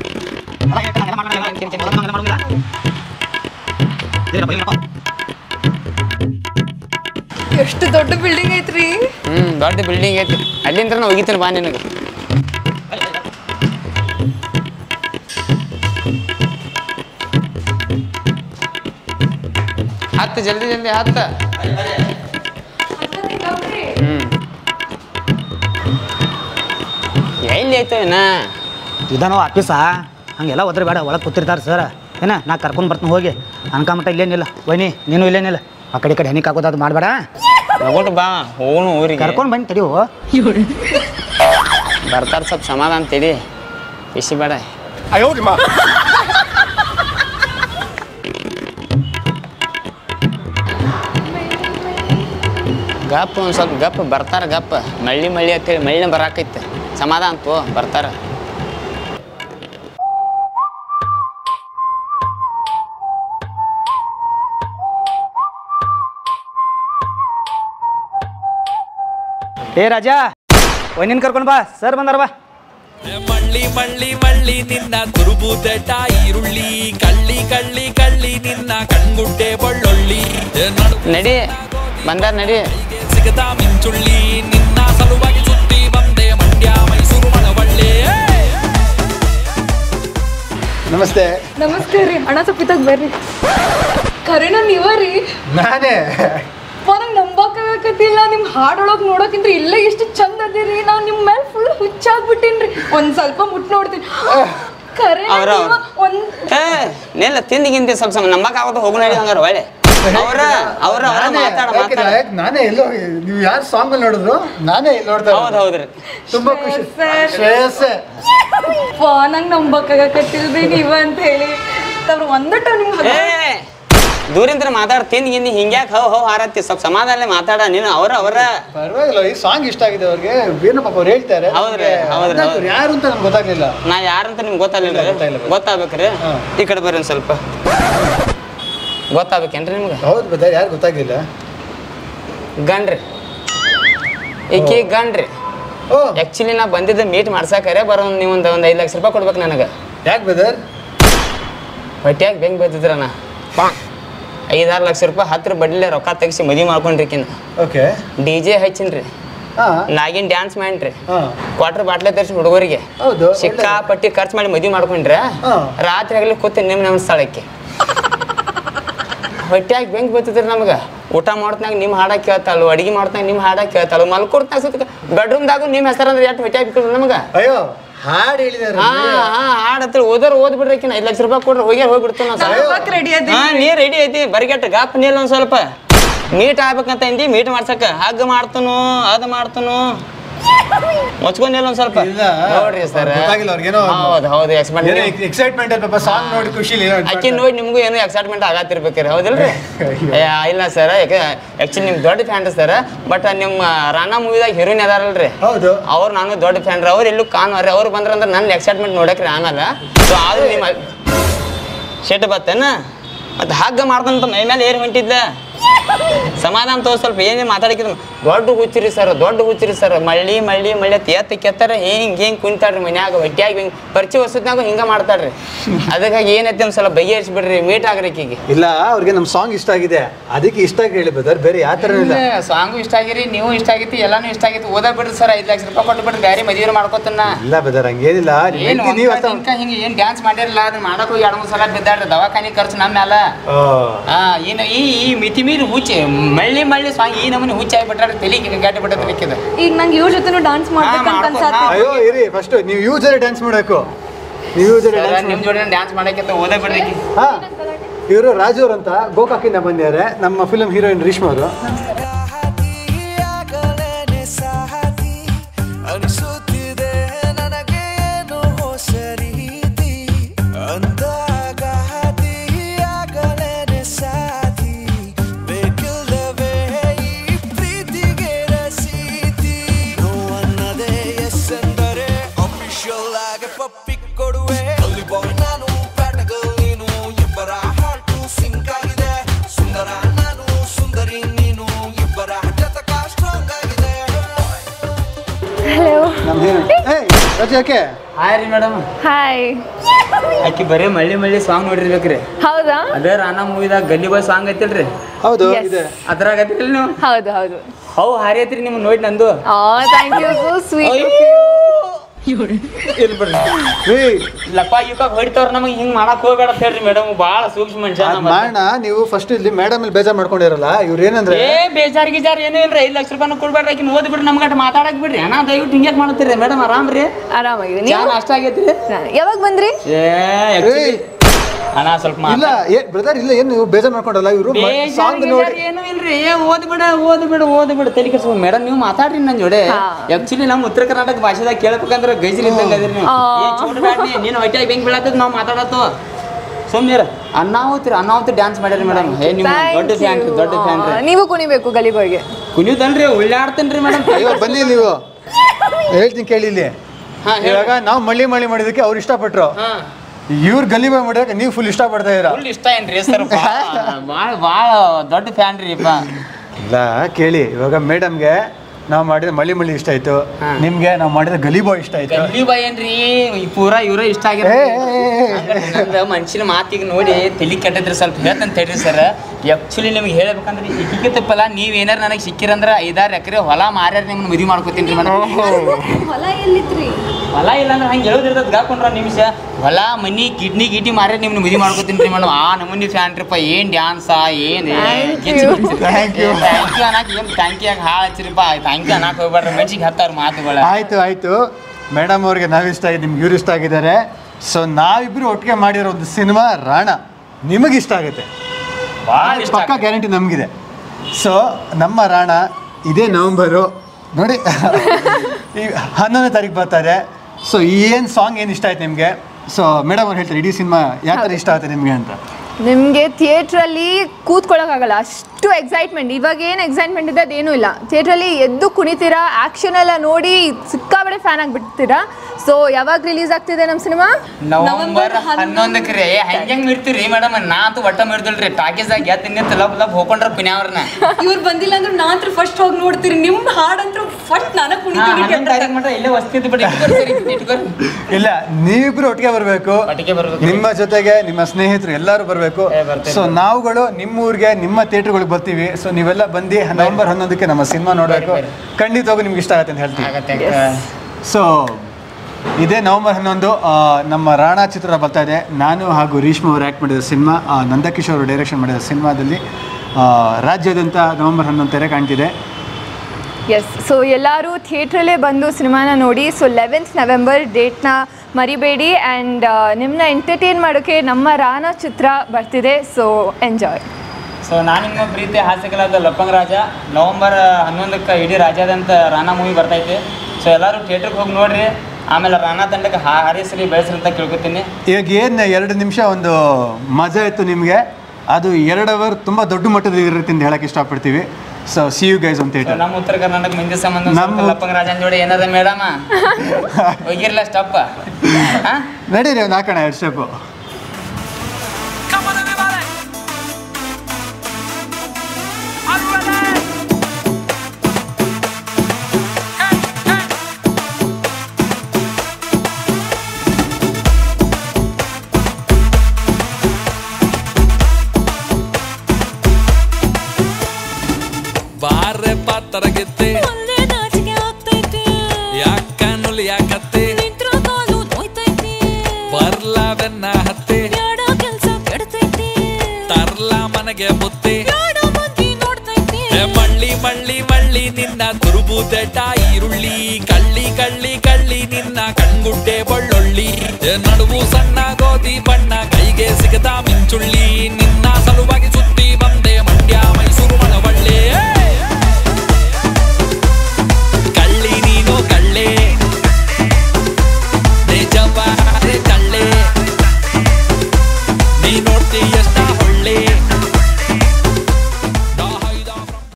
ಎಷ್ಟು ದೊಡ್ಡ ಬಿಲ್ಡಿಂಗ್ ಐತ್ರಿ ಹ್ಮ್ ದೊಡ್ಡ ಬಿಲ್ಡಿಂಗ್ ಐತಿ ಅಲ್ಲಿಂದ ನಾ ಹೋಗಿತೀನಿ ಬಾ ನಿನಗೆ ಹತ್ತು ಜಲ್ದಿ ಜಲ್ದಿ ಹತ್ತ ಹ್ಮ್ ಎಲ್ಲಿ ಐತೋ ಏನ ಇದಾನೋ ಆಫೀಸಾ ಹಂಗೆಲ್ಲ ಒದ್ರ ಬೇಡ ಒಳಗೆ ಕೂತಿರ್ತಾರೆ ಸರ್ ಏನ ನಾ ಕರ್ಕೊಂಡು ಬರ್ತೀನಿ ಹೋಗಿ ಅನ್ಕೊಂಬಿಟ್ಟ ಇಲ್ಲೇನಿಲ್ಲ ವೈನಿ ನೀನು ಇಲ್ಲೇನಿಲ್ಲ ಆ ಕಡೆ ಈ ಕಡೆ ಹೆಣಿಗೆ ಹಾಕೋದು ಅದು ಮಾಡಬೇಡ ತಗೊಂಡು ಬಾ ಹೋಗೋಣ ಊರಿಗೆ ಕರ್ಕೊಂಡು ಬನ್ನಿ ತಡಿವು ಬರ್ತಾರ ಸ್ವಲ್ಪ ಸಮಾಧಾನ ತಿಳಿ ಬಿಸಿ ಬೇಡ 哎呦我的妈！ ಗಪ್ ಒಂದು ಸ್ವಲ್ಪ ಗಪ್ ಬರ್ತಾರ ಗಪ್ ಮಳ್ಳಿ ಮಳ್ಳಿ ಅಂತೇಳಿ ಮಳ್ಳಿ ಬರಾಕೈತೆ ಸಮಾಧಾನ ತೋ ಬರ್ತಾರ ಏ ರಾಜಾ ವೈನಿನ್ ಕರ್ಕೊಂಡು ಬಾ ಸರ್ ಬಂದಾರ ಬಾ ಮಳ್ಳಿ ಮಳ್ಳಿ ಮಳ್ಳಿ ನಿನ್ನ ತುರುಬುದೆಟ ಈರುಳ್ಳಿ ಕಳ್ಳಿ ಕಳ್ಳಿ ಕಳ್ಳಿ ನಿನ್ನ ಕಣ್ಗುಡ್ಡೆ ಬಳ್ಳೊಳ್ಳಿ ಏ ನಡು ನಡಿ ಬಂದಾರ ನಡಿ ಕೈಗೆ ಸಿಗದ ಮಿಂಚುಳ್ಳಿ ನಿನ್ನ ಸಲುವಾಗಿ ಸುತ್ತಿ ಬಂದೆ ಮಂಡ್ಯ ಮೈಸೂರು ಮಳವಳ್ಳಿ ನಮಸ್ತೆ ನಮಸ್ಕಾರ ರೀ ಅಣ್ಣ ಸ್ವಲ್ಪ ಇತ್ತಾಗ ಬರ್ರಿ ಕರೆನ ನೀವ ರೀ ನಾನೇ ನನಗೆ ನಂಬಕ್ಕಾಗತ್ತಿಲ್ಲ ನಿಮ್ ಹಾಡೊಳಗ್ ನೋಡೋಕಿಂತ ಇಲ್ಲೇ ಎಷ್ಟು ಚಂದ ಅದಿರಿ ನಾವ್ ನಿಮ್ ಮೇಲೆ ಫುಲ್ ಹುಚ್ಚಾಗ್ಬಿಟ್ಟಿನ್ರಿ ಒಂದ್ ಸ್ವಲ್ಪ ಮುಟ್ ನೋಡ್ತೀನಿ ಕರೆ ಅವ್ರ ಅವ್ರ. ಒಂದ್ ಏ ನೆಲ್ಲ ತಿಂದಿ ಗಿಂದಿ ಸ್ವಲ್ಪ ಸ್ವಲ್ಪ ನಂಬಕ್ ಆಗೋದು ಹೋಗು ನಡಿ ಹಂಗಾರ ಒಳ್ಳೆ ಅವ್ರ ಅವ್ರ ಅವ್ರ ನಾನೇ ಮಾತಾಡ ಯಾಕೆ ಮಾತಾಡ ನಾಯಕ್ ನಾನೇ ಎಲ್ಲೋ ನೀವು ಯಾರು ಸಾಂಗ್ ಅಲ್ಲಿ ನೋಡಿದ್ರು ನಾನೇ ಇಲ್ಲಿ ನೋಡ್ತಾ ಇರೋದು. ಹೌದ್ ಹೌದ್ರಿ ತುಂಬಾ ಖುಷಿ ಸರ್. ಶ್ರೇಯಸ್ ನಂಗೆ ನಂಬಕ್ಕಾಗತ್ತಿಲ್ರಿ ನೀವ ಅಂತ ಹೇಳಿ ಅವ್ರ ಒಂದಟ ನಿಮ್ಗೆ ಏ ದೂರಿಂದ ಮಾತಾಡ ತಿಂದಿ ಗಿಂದಿ ಹಿಂಗ್ಯಾಕ್ ಹೋ ಹೋ ಹಾರತ್ತಿ ಸ್ವಲ್ಪ ಸಮಾಧಾನ ಮಾತಾಡ ನೀನು ಅವ್ರ ಅವರ ಪರವಾಗಿಲ್ಲ ಈ ಸಾಂಗ್ ಇಷ್ಟ ಆಗಿದೆ ಅವ್ರಿಗೆ ಏನು ಪಾಪ ಅವ್ರು ಹೇಳ್ತಾರೆ ಹೌದ್ರಿ, ಹೌದ್ರಿ, ಅದ್ನ ಹೌದ್ರಿ. ಯಾರು ಅಂತ ನನ್ಗೆ ಗೊತ್ತಾಗ್ಲಿಲ್ಲ ನಾ ಯಾರಂತ ನಿಮ್ಗೆ ಗೊತ್ತಾಗಲಿಲ್ಲ ಗೊತ್ತಾಗಿಲ್ಲ. ಗೊತ್ತಾಗ್ಬೇಕ್ರಿ ಹಾ. ಈ ಕಡೆ ಬರ್ರಿ ಒಂದ್ ಸ್ವಲ್ಪ ಗೊತ್ತಾಗ್ಬೇಕೇನ್ರಿ ನಿಮ್ಗೆ ಹೌದು ಬದ ಯಾರು ಗೊತ್ತಾಗ್ಲಿಲ್ಲ ಗಂಡ್ರಿ ಈಕಿ ಗಂಡ್ರಿ ಓ ಆ್ಯಕ್ಚುಲಿ ನಾ ಬಂದಿದ್ದ ಮೀಟ್ ಮಾಡ್ಸಾಕರೆ ಬರೋ ನೀವು ಒಂದು ಒಂದು ಐದು ಲಕ್ಷ ರೂಪಾಯಿ ಕೊಡ್ಬೇಕು ನನಗೆ ಯಾಕೆ ಬ್ರದರ್ ಹೊಟ್ಯಾಗ ಬೆಂಗ್ ಬೈತಿದ್ರಣ್ಣ ಐದಾರು ಲಕ್ಷ ರೂಪಾಯಿ ಹತ್ರ ಬಡ್ಲಿಲ್ಲ ರೊಕ್ಕ ತೆಗಿಸಿ ಮದುವೆ ಮಾಡ್ಕೊಂಡ್ರಿಕಿನ ಓಕೆ ಡಿ ಜೆ ಹಚ್ಚಿನ್ರಿ ಹಾ ನಾಗಿನ್ ಡ್ಯಾನ್ಸ್ ಮಾಡ್ರಿ ಹಾ ಕ್ವಾರ್ಟರ್ ಬಾಟ್ಲೆ ತರಿಸಿ ಹುಡುಗರಿಗೆ ಹೌದು ಸಿಕ್ಕಾಪಟ್ಟಿ ಖರ್ಚು ಮಾಡಿ ಮದುವೆ ಮಾಡ್ಕೊಂಡ್ರೆ ಹಾ. ರಾತ್ರಿ ಆಗಲಿ ಕೂತು ನಿಮ್ಮ ನಮ್ಮ ಸ್ಥಳಕ್ಕೆ ಹೊಟ್ಯಾಗ ಬೆಂಕಿ ಬರ್ತದ್ರಿ ನಮ್ಗೆ ಊಟ ಮಾಡ್ತಾಗ ನಿಮ್ಮ ಹಾಡ ಕೇಳ್ತಾಳು ಅಡಿಗೆ ಮಾಡ್ತಾಗ ನಿಮ್ಮ ಹಾಡ ಕೇಳ್ತಾಳು ಮಲ್ಕೊಡ್ತಾಗ ಸುತ್ತ ಬೆಡ್ರೂಮ್ದಾಗೂ ನಿಮ್ಮ ಹೆಸರಂದ್ರೆ ಎಷ್ಟು ಹೊಟ್ಯಾಗ ಬಿಟ್ಟರು ನಮ್ಗೆ ಅಯ್ಯೋ ಹಾಡು ಹೇಳಿದಾರೆ ಹಾ ಹಾ ಹಾಡತ್ರ ಓದೋರು ಓದ್ ಬಿಡ್ರಿಕಿನ ಐದು ಲಕ್ಷ ರೂಪಾಯಿ ಕೊಡ್ರಿ ಹೋಗಿ ಹೋಗ್ಬಿಡ್ತು ನಾವು ಸರ್ ರೆಡಿ ಅದಿ ಹಾ ನೀ ರೆಡಿ ಐತಿ ಬರಿಗೆಟ್ ಗಾಪ್ ನೀಲ್ ಒಂದ್ ಸ್ವಲ್ಪ ಮೀಟ್ ಆಗ್ಬೇಕಂತ ಇಂದಿ ಮೀಟ್ ಮಾಡ್ಸಕ ಹಗ್ಗ ಮಾಡ್ತನು ಅದ್ ಮಾಡ್ತನು ಮುಚ್ಕೊಂಡಿಲ್ಲ ಒಂದ್ ಸ್ವಲ್ಪ ಇಲ್ಲ. ನೋಡ್ರಿ ಸರ್ ಗೊತ್ತಾಗಿಲ್ಲ ಅವ್ರಿಗೇನೋ ಹೌದು ಹೌದು ಎಕ್ಸ್ಪೆಕ್ಟ್ ಎಕ್ಸೈಟ್ಮೆಂಟ್ ಪಾಪ ಸಾಂಗ್ ನೋಡಿ ಖುಷಿಲಿ ಅಕ್ಕಿ ನೋಡಿ ನಿಮ್ಗೂ ಏನೋ ಎಕ್ಸೈಟ್ಮೆಂಟ್ ಆಗತ್ತಿರ್ಬೇಕ್ರಿ ಹೌದಿಲ್ರಿ ಅಯ್ಯೋ. ಏ, ಇಲ್ಲ ಸರ್ ಆಕ್ಚುಲಿ ನಿಮ್ ದೊಡ್ಡ ಫ್ಯಾನ್ ಸರ್ ಬಟ್ ನಿಮ್ಮ ರಾಣಾ ಮೂವಿದಾಗ ಹೀರೋಯಿನ್ ಅದಾರಲ್ರಿ ಹೌದು ಅವ್ರು ನಾನು ದೊಡ್ಡ ಫ್ಯಾನ್ ರೀ ಅವ್ರು ಎಲ್ಲೂ ಕಾಣುವ್ರಿ ಅವ್ರು ಬಂದ್ರಂದ್ರೆ ನನ್ನ ಎಕ್ಸೈಟ್ಮೆಂಟ್ ನೋಡಕ್ರಿ ಆಮೇಲೆ ಸೊ ಆದ್ರೂ ನಿಮ್ಮ ಶೆಟ್ ಬತ್ತೇನ ಮತ್ತೆ ಹಗ್ಗ ಮಾಡ್ದಂತ ಮೈ ಮೇಲೆ ಏರ್ ಹೊಂಟಿದ್ಲ ಸಮಾಧಾನ ತೋ ಸ್ವಲ್ಪ ಏನೇ ಮಾತಾಡಕಿದ್ರು ದೊಡ್ಡ ಹುಚ್ಚಿರಿ ಸರ್ ದೊಡ್ಡ ಹುಚ್ಚಿರಿ ಸರ್ ಮಳ್ಳಿ ಮಳ್ಳಿ ಮಳ್ಳಿ ಅಂತ ಎತ್ತ ಕೆತ್ತಾರ ಹಿಂಗ್ ಹಿಂಗ್ ಕುಂತಾಡ್ರಿ ಮನ್ಯಾಗ ಹೊಟ್ಯಾಗ ಹಿಂಗ್ ಪರಿಚಯ ಹೊಸದ್ನಾಗ ಹಿಂಗ ಮಾಡ್ತಾಡ್ರಿ ಅದಕ್ಕಾಗಿ ಏನೈತಿ ಒಂದ್ ಸಲ ಬಗೆಹರಿಸಿ ಬಿಡ್ರಿ ಮೀಟ್ ಆಗ್ರಿ ಈಕಿಗೆ ಇಲ್ಲ ಅವ್ರಿಗೆ ನಮ್ಮ ಸಾಂಗ್ ಇಷ್ಟ ಆಗಿದೆ ಅದಕ್ಕೆ ಇಷ್ಟ ಆಗಿ ಹೇಳಿ ಬ್ರದರ್ ಬೇರೆ ಯಾವ ಥರ ಇಲ್ಲ ಸಾಂಗು ಇಷ್ಟ ಆಗಿರಿ ನೀವು ಇಷ್ಟ ಆಗೈತಿ ಎಲ್ಲಾನು ಇಷ್ಟ ಆಗೈತಿ ಓದ ಬಿಡ್ರಿ ಸರ್ ಐದ್ ಲಕ್ಷ ರೂಪಾಯಿ ಕೊಟ್ಟು ಬಿಡ್ರಿ ಬ್ಯಾರೆ ಮದುವೆ ಮಾಡ್ಕೊತನ ಇಲ್ಲ ಬ್ರದರ್ ಹಂಗೇನಿಲ್ಲ ನಿಮ್ ಏನು ಹೆಂಡ್ತಿ ನೀವು ಅಷ್ಟ ಹಿಂಗ ಏನ್ ಡ್ಯಾನ್ಸ್ ಮಾಡಿರಲ್ಲ ಅದನ್ನ ಮಾಡಕ್ ಹೋಗಿ ಎರಡು ಮೂರು ಸಲ ಬಿದ್ದಾಡ್ರಿ ದವಾಖಾನಿ ಖರ್ಚು ನಮ್ಮ ಮ್ಯಾಲ ಆ, ಆ ಏನು ಈ ಈ ಮಿತಿ ಮೀರಿ ಹುಚ್ಚಿ ಮಳ್ಳಿ ಮಳ್ಳಿ ಸಾಂಗ್ ಈ ನಮೂನಿ ಹುಚ್ಚಿ ಆಗಿಬಿಟ್ಟಾರೆ ತಲೆ ಗಟ್ಟಿ ಬಿಟ್ಟ ತಲಿಕ್ಕಿದ ಈಗ ನಂಗೆ ಇವ್ರ ಜೊತೆನೂ ಡಾನ್ಸ್ ಮಾಡ್ಬೇಕಂತ ಮಾಡ್ಕೊ- ಅನ್ಸಾತಿ ಹಾ. ಅಯ್ಯೋ ಇರಿ ಫಸ್ಟ್ ನೀವು ಯೂ ಜೊತೆ ಡ್ಯಾನ್ಸ್ ಮಾಡಬೇಕು ನೀವು ಯೂ ಜೊತೆ ಡ್ಯಾನ್ಸ್ ನಿಮ್ ಜೋಡಿ ಡ್ಯಾನ್ಸ್ ಮಾಡಕ್ಕೆ ಓದ ಬಿಡ್ರಿ ಈಕಿ. ಹಾ ಇವರು ರಾಜು ಅವ್ರು ಅಂತ ಗೋಕಾಕಿಂದ ಬಂದಿದ್ದಾರೆ ನಮ್ಮ ಫಿಲ್ಮ್ ಹೀರೋಯಿನ್ ರೇಷ್ಮಾ ಅವರು ಆಗಲೇನೆ ಸಾಹತಿ ಅನಿಸುತ್ತಿದೆ ನನಗೆ ಏನು ಹೊಸ ರೀತಿ ಅಂದಾಗ ಆಗಲೇನೆ ಸಾಥಿ ಬೇಕಿಲ್ಲವೇ ಈ ಪ್ರೀತಿಗೆ ರಸೀತಿ ನೋವನ್ನದೇ ಎಸ್ ಎಂದರೆ ಅಫಿಷಿಯಲ್ ಆಗಿ ಪಪ್ಪಿ ಕೊಡುವೆ ಅಲ್ಲಿ ಬಾಯ್ ನಾನು ಪ್ಯಾಟಗಲ್ ನೀನು ಇಬ್ಬರ ಹಾರ್ಟು ಸಿಂಕ್ ಆಗಿದೆ ಸುಂದರ ನಾನು ಸುಂದರಿ ನೀನು ಇಬ್ಬರ ಜತಕ ಸ್ಟ್ರಾಂಗ್ ಆಗಿದೆ ನಮ್ಮ ಹೀರೋಯಿನ್ ಏಯ್ ರಾಜು ಯಾಕೆ ಹಾಯ್ ರೀ ಮೇಡಮ್ ಹಾಯ್ ಆಕಿ ಬರೀ ಮಳ್ಳಿ ಮಳ್ಳಿ ಸಾಂಗ್ ನೋಡಿರ್ಬೇಕ್ರಿ ಹೌದಾ ಅದೇ ರಾನಾ ಮೂವಿದಾಗ ಗಲ್ಲಿ ಬಾಯ್ ಸಾಂಗ್ ಐತಿಲ್ರಿ ಹೌದು Yes. ಇದೆ ಅದ್ರಾಗ ಐತಿಲ್ ನೀವು ಹೌದು ಹೌದು ಹೌ ಹಾರಿ ಐತ್ರಿ ನಿಮ್ ನೋಡಿ ನಂದು ಆ ಥ್ಯಾಂಕ್ ಯು ಸೋ ಸ್ವೀಟ್ ಇಲ್ ಬಿಡ್ರಿ ಏಯ್ ಲಪ್ಪ ಇವಾಗ ಹೊಡಿತವ್ರ ನಮಗೆ ಹಿಂಗ್ ಮಾಡಕ್ ಹೋಗ್ಬೇಡ ಅಂತ ಹೇಳ್ರಿ ಮೇಡಮ್ ಭಾಳ ಸೂಕ್ಷ್ಮ ಮನುಷ್ಯ ಅದ್ ನಮ್ಮ. ಮಾಡೋಣ ನೀವು ಫಸ್ಟ್ ಇಲ್ಲಿ ಮೇಡಮ್ ಇಲ್ಲಿ ಬೇಜಾರ್ ಮಾಡ್ಕೊಂಡಿರಲ್ಲ ಇವ್ರು ಏನಂದ್ರೆ ಏ ಬೇಜಾರ್ ಗಿಜಾರ್ ಏನೂ ಇಲ್ರಿ ಐದು ಲಕ್ಷ ರೂಪಾಯಿ ಕೊಡ್ಬೇಡ್ರಿ ಆಕಿನ ಓದಿ ಬಿಡ್ರಿ ನಮ್ಗಟ್ ಮಾತಾಡಕ್ ಬಿಡ್ರಿ ಅಣ್ಣ ದಯವಿಟ್ಟು ಹಿಂಗ್ಯಾಕ್ ಮಾಡ್ತೀರಿ ಮೇಡಮ್ ಆರಾಮ್ ರೀ ಆರಾಮಾಗಿದೆ ಚಾ ನೀವು ನಾಷ್ಟ ಆಗೈತ್ರಿ ಯಾವಾಗ ಬಂದ್ರಿ ಏ actually- ಏಯ್. ಅಣ್ಣ ಸ್ವಲ್ಪ ಇಲ್ಲ ಏ ಬ್ರದರ್ ಇಲ್ಲ ಏನು ನೀವು ಬೇಜಾರ್ ಮಾಡ್ಕೊಂಡಲ್ಲ ಇವರು ಸಾಂಗ್ ನೋಡಿ ಏನು ಇಲ್ರಿ ಏ ಓದ್ ಬಿಡ ಓದ್ ಬಿಡ ಓದ್ ಬಿಡ ತಲೆ ಕೆಡ್ಸ್ಕೊ ಮೇಡಮ್ ನೀವು ಮಾತಾಡ್ರಿ ನನ್ ಜೋಡಿ ಹಾ. ಆಕ್ಚುಲಿ ನಮ್ಮ ಉತ್ತರ ಕರ್ನಾಟಕ ಭಾಷೆದಾಗ ಕೇಳ್ಬೇಕಂದ್ರ ಗೈಜಲ್ ಇದ್ದಂಗ ಅದಿರಿ ನೀವು ಆ. ಏ ಚೋಟ್ ಬ್ಯಾಡ್ನಿ ನೀನು ಹೊಟ್ಯಾಗ ಬೆಂಗ್ ಬೀಳತ್ತದ ನಾವು ಮಾತಾಡತ್ತು ಸುಮ್ಮನೆ ಅನ್ನಾವತ್ರಿ ಅನ್ನಾವತ್ತು ಡ್ಯಾನ್ಸ್ ಮಾಡ್ಯಾರಿ ಮೇಡಮ್ ಏ ನೀವು ದೊಡ್ಡ ಫ್ಯಾನ್ ರೀ ದೊಡ್ಡ ಫ್ಯಾನ್ ರೀ ನೀವು ಕುಣಿಬೇಕು ಗಲಿಬಾಯ್ಗೆ ಕುಣಿಯೋದನ್ರಿ ಉಳ್ಳಾಡ್ತೇನ್ರಿ ಮೇಡಮ್ ಅಯ್ಯೋ ಬನ್ನಿ ನೀವು ಹೇಳ್ತೀನಿ ಕೇಳಿ ಇಲ್ಲಿ ಹಾ, ಹೇಳಿ. ಇವಾಗ ನಾವು ಮಳ್ಳಿ ಮಳ್ಳಿ ಮಾಡಿದಕ್ಕೆ ಅವ್ರು ಇಷ್ಟಪಟ್ರು ಹಾ ಇವ್ರು ಗಲ್ಲಿ ಬಾಯ್ ಮಾಡೋಕೆ ನೀವು ಫುಲ್ ಇಷ್ಟಪಡ್ತಾ ಇದ್ದೀರಾ ಫುಲ್ ಇಷ್ಟ ಏನ್ರಿ ಸರ್ ಭಾಳ ಭಾಳ ದೊಡ್ಡ ಫ್ಯಾನ್ ರೀ ಅಪ್ಪ ಇಲ್ಲ ಕೇಳಿ ಇವಾಗ ಮೇಡಮ್ಗೆ ನಾವು ಮಾಡಿದ ಮಳ್ಳಿ ಮಳ್ಳಿ ಇಷ್ಟ ಆಯ್ತು ಹಾ. ನಿಮ್ಗೆ ನಾವು ಮಾಡಿದ ಗಲಿಬಾಯ್ ಇಷ್ಟ ಆಯ್ತು ಗಲ್ಲಿ ಬಾಯ್ ಏನ್ರಿ ಈ ಪೂರಾ ಇವ್ರ ಇಷ್ಟ ಆಗಿರ ಏ, ಏ, ಏ, ಏ. ನಂದು ಮನುಷ್ಯನ ಮಾತಿಗೆ ನೋಡಿ ತಲೆ ಕೆಟ್ಟದ್ರಿ ಸ್ವಲ್ಪ ಹೇಳ್ತಂತ ಹೇಳ್ರಿ ಸರ್ ಆ್ಯಕ್ಚುಲಿ ನಿಮ್ಗೆ ಹೇಳ್ಬೇಕಂದ್ರೆ ಈಗಿಗೆ ತಪ್ಪಲ್ಲ ನೀವು ಏನಾರ ನನಗೆ ಸಿಕ್ಕಿರಂದ್ರೆ ಐದಾರು ಎಕರೆ ಹೊಲ ಮಾರ್ಯಾರ ನಿಮ್ಮನ್ನ ಮದುವೆ ಮಾಡ್ಕೋತೀನಿ ರೀ ಮೇಡಮ್ ಹೊಲ ಎಲ್ಲಿತ್ರಿ ಹೊಲ ಇಲ್ಲ ಅಂದ್ರೆ ಹಂಗೆ ಹೇಳೋದಿರ್ತದ ಗಾಕೊಂಡ್ರ ನಿಮಿಷ ಹೊಲ ಮನಿ ಕಿಡ್ನಿ ಗಿಡ್ನಿ ಮಾರ್ಯಾರ ನಿಮ್ಮನ್ನ ಮದುವೆ ಮಾಡ್ಕೋತೀನಿ ರೀ ಮೇಡಮ್ ಆ ನಮೂನಿ ಫ್ಯಾನ್ ರೀಪ್ಪ ಏನು ಡ್ಯಾನ್ಸಾ ಏನು Thank you. Thank you. Thank you ಅನ್ನಕ್ಕೆ ಏನು ಥ್ಯಾಂಕ್ ಯು ಹಾಳು ಹಚ್ಚಿರಿಪ್ಪ ಥ್ಯಾಂಕ್ ಯು ಅನ್ನಕ್ಕೆ ಹೋಗ್ಬೇಡ್ರಿ ಮನ್ಸಿಗೆ ಹತ್ತಾರ ಮಾತುಗಳ ಆಯ್ತು ಆಯ್ತು ಮೇಡಮ್ ಅವ್ರಿಗೆ ನಾವು ಇಷ್ಟ ಆಗಿದೆ ನಿಮ್ಗೆ ಇವ್ರು ಇಷ್ಟ ಆಗಿದ್ದಾರೆ ಸೊ ನಾವಿಬ್ರು ಒಟ್ಟಿಗೆ ಮಾಡಿರೋ ಒಂದು ಸಿನಿಮಾ ರಾಣ ನಿಮಗೆ ಇಷ್ಟ ಆಗುತ್ತೆ ಭಾಳ ಇಷ್ಟ ಪಕ್ಕ ಗ್ಯಾರಂಟಿ ನಮಗಿದೆ ಸೊ ನಮ್ಮ ರಾಣ ಇದೇ ನವಂಬರು ನೋಡಿ ಈ ಹನ್ನೊಂದನೇ ತಾರೀಕು ಬರ್ತಾರೆ ಸೊ ಏನು ಸಾಂಗ್ ಏನು ಇಷ್ಟ ಆಯ್ತು ನಿಮಗೆ ಸೊ ಮೇಡಮ್ ಅವ್ರು ಹೇಳ್ತಾರೆ ಇಡೀ ಸಿನಿಮಾ ಯಾವ ಥರ ಇಷ್ಟ ಆಗುತ್ತೆ ನಿಮಗೆ ಅಂತ ನಿಮಗೆ ಥಿಯೇಟ್ರಲ್ಲಿ ಕೂತ್ಕೊಳ್ಳೋಕ್ಕಾಗಲ್ಲ ಅಷ್ಟು ಎಕ್ಸೈಟ್ಮೆಂಟ್ ಇವಾಗ ಏನು ಎಕ್ಸೈಟ್ಮೆಂಟ್ ಇದೆ ಅದೇನೂ ಇಲ್ಲ ಥಿಯೇಟ್ರಲ್ಲಿ ಎದ್ದು ಕುಣಿತೀರಾ ಆ್ಯಕ್ಷನ್ ಎಲ್ಲ ನೋಡಿ ಸಿಕ್ಕಾಬಡೆ ಫ್ಯಾನ್ ಆಗಿಬಿಡ್ತೀರಾ ಸೊ ಯಾವಾಗ ರಿಲೀಸ್ ಆಗ್ತಿದೆ ನಮ್ಮ ಸಿನಿಮಾ ನವಂಬರ್ ಹನ್ನೊಂದಕ್ಕೆ ರೀ ಹೆಂಗ್ ಮಿರ್ತೀರಿ ಮೇಡಮ್ ನಾ ಅಂತೂ ಒಟ್ಟ ಮಿರ್ದಲ್ರಿ ಟಾಕೀಸಾಗ ಎತ್ತ ನಿಂತ ಲಬ್ ಲಬ್ ಹೋಕೊಂಡ್ರ ಪುಣ್ಯಾವ್ರನ್ನ ಇವ್ರು ಬಂದಿಲ್ಲ ಅಂದ್ರೆ ನಾನ್ ಫಸ್ಟ್ ಹೋಗಿ ನೋಡ್ತೀರಿ ನಿಮ್ ಹಾಡಂತ್ರು ಫಸ್ಟ್ ನಾನ ಕುಣಿತೀನಿ ಹನ್ನೊಂದು ತಾರೀಕು ಮಟ್ಟ ಇಲ್ಲೇ ವಸ್ತಿ ಬಿಡಿ ಇಟ್ಕೊರಿ ಇಲ್ಲ ನೀವಿಬ್ರು ಒಟ್ಟಿಗೆ ಬರಬೇಕು ಒಟ್ಟಿಗೆ ಬರ್ಬೇಕು ನಿಮ್ಮ ಜೊತೆಗೆ ನಿಮ್ಮ ಸ್ನೇಹಿತರು ಎಲ್ಲರೂ ಬರಬೇಕು ಏ, ಬರ್ತೇವೆ. ಸೊ ನಾವುಗಳು ನಿಮ್ಮ ಊರಿಗೆ ನಿಮ್ಮ ಥಿಯೇಟ್ರ್ಗಳಿಗೆ ಬರ್ತೀವಿ ಸೊ ನೀವೆಲ್ಲ ಬಂದು ನವೆಂಬರ್ ಹನ್ನೊಂದಕ್ಕೆ ನಮ್ಮ ಸಿನಿಮಾ ನೋಡಬೇಕು ಬರ್ರಿ, ಖಂಡಿತವಾಗೂ ನಿಮ್ಗೆ ಇಷ್ಟ ಆಗುತ್ತೆ ಅಂತ ಹೇಳ್ತೀವಿ ಆಗತ್ತೆ ಸೊ ಇದೇ ನವೆಂಬರ್ ಹನ್ನೊಂದು ಆ, ನಮ್ಮ ರಾಣಾ ಚಿತ್ರ ಬರ್ತಾ ಇದೆ ನಾನು ಹಾಗೂ ರೀಶ್ಮಾ ಅವರು ಆ್ಯಕ್ಟ್ ಮಾಡಿದ ಸಿನಿಮಾ ನಂದಕಿಶೋರ್ ಅವರು ಡೈರೆಕ್ಷನ್ ಮಾಡಿದ ಸಿನಿಮಾದಲ್ಲಿ ಆ, ರಾಜ್ಯಾದ್ಯಂತ ನವೆಂಬರ್ ಹನ್ನೊಂದು ತೆರೆ ಕಾಣ್ತಿದೆ ಎಸ್ ಸೊ ಎಲ್ಲರೂ ಥಿಯೇಟ್ರಲ್ಲೇ ಬಂದು ಸಿನಿಮಾನ ನೋಡಿ ಸೊ ಲೆವೆಂತ್ ನವೆಂಬರ್ ಡೇಟ್ನ ಮರಿಬೇಡಿ ಆ್ಯಂಡ್ ನಿಮ್ಮನ್ನ ಎಂಟರ್ಟೈನ್ ಮಾಡೋಕ್ಕೆ ನಮ್ಮ ರಾಣ ಚಿತ್ರ ಬರ್ತಿದೆ ಸೊ ಎಂಜಾಯ್ ಸೊ ನಾನು ನಿಮ್ಮ ಪ್ರೀತಿ ಹಾಸ್ಯಕಲಾದ ಲಪ್ಪಂಗ ರಾಜ ನವಂಬರ್ ಹನ್ನೊಂದಕ್ಕೆ ಇಡೀ ರಾಜ್ಯಾದ್ಯಂತ ರಾಣಾ ಮೂವಿ ಬರ್ತೈತೆ ಸೊ ಎಲ್ಲರೂ ಥಿಯೇಟ್ರಿಗೆ ಹೋಗಿ ನೋಡ್ರಿ ಆಮೇಲೆ ರಾಣಾ ತಂಡಕ್ಕೆ ಹಾ ಹಾರೈಸ್ರಿ ಬೆಳೆಸ್ರಿ ಅಂತ ಕೇಳ್ಕೊತೀನಿ ಇವಾಗ ಏನು ಎರಡು ನಿಮಿಷ ಒಂದು ಮಜಾ ಇತ್ತು ನಿಮಗೆ ಅದು ಎರಡು ಅವರ್ ತುಂಬ ದೊಡ್ಡ ಮಟ್ಟದ ಇರುತ್ತೆ ಅಂತ ಹೇಳಕ್ಕೆ ಇಷ್ಟಪಡ್ತೀವಿ ಸೊ ಸಿ ಯು ಗೈಸ್ ಅಂತ So, ಹೇಳಿ ನಮ್ಮ ಉತ್ತರ ಕರ್ನಾಟಕ ಮಂದಿ ಸಂಬಂಧ ನಮ್ಮ- ಸ್ವಲ್ಪ ಲಪ್ಪಂಗ ರಾಜನ್ ಜೋಡಿ ಏನದ ಮೇಡಮ ಹೋಗಿರ್ಲ ಸ್ಟಪ್ಪ ಹಾಂ ನಡೀರಿ ಒಂದು ಹಾಕೋಣ ಎರಡು ಸ್ಟೆಪ್ಪು Come on everybody ಹೊರಗೆತ್ತೆ ಅಲ್ಲೇ ನಾಚಿಕೆ ಆಗ್ತೈತಿ ಯಾಕ ನುಲಿ ಯಾಕತ್ತೆ ನಿಂತ್ರ ಕಾಲು ನೋಯ್ತೈತಿ ಬರ್ಲಾವೆನ್ನ ಹತ್ತೆ ಬ್ಯಾಡ ಕೆಲ್ಸ ಕೆಡ್ತೈತಿ ತರ್ಲ ಮನೆಗೆ ಬುತ್ತಿ ಬ್ಯಾಡ ಮಂದಿ ನೋಡ್ತೈತಿ ಏ ಮಳ್ಳಿ ಮಳ್ಳಿ ಮಳ್ಳಿ ನಿನ್ನ ತುರುಬುದೆಟ ಈರುಳ್ಳಿ ಕಳ್ಳಿ ಕಳ್ಳಿ ಕಳ್ಳಿ ನಿನ್ನ ಕಣ್ಗುಡ್ಡೆ ಬಳ್ಳೊಳ್ಳಿ ಏ ನಡುವು ಸಣ್ಣ ಗೋಧಿ ಬಣ್ಣ ಕೈಗೆ ಸಿಗದ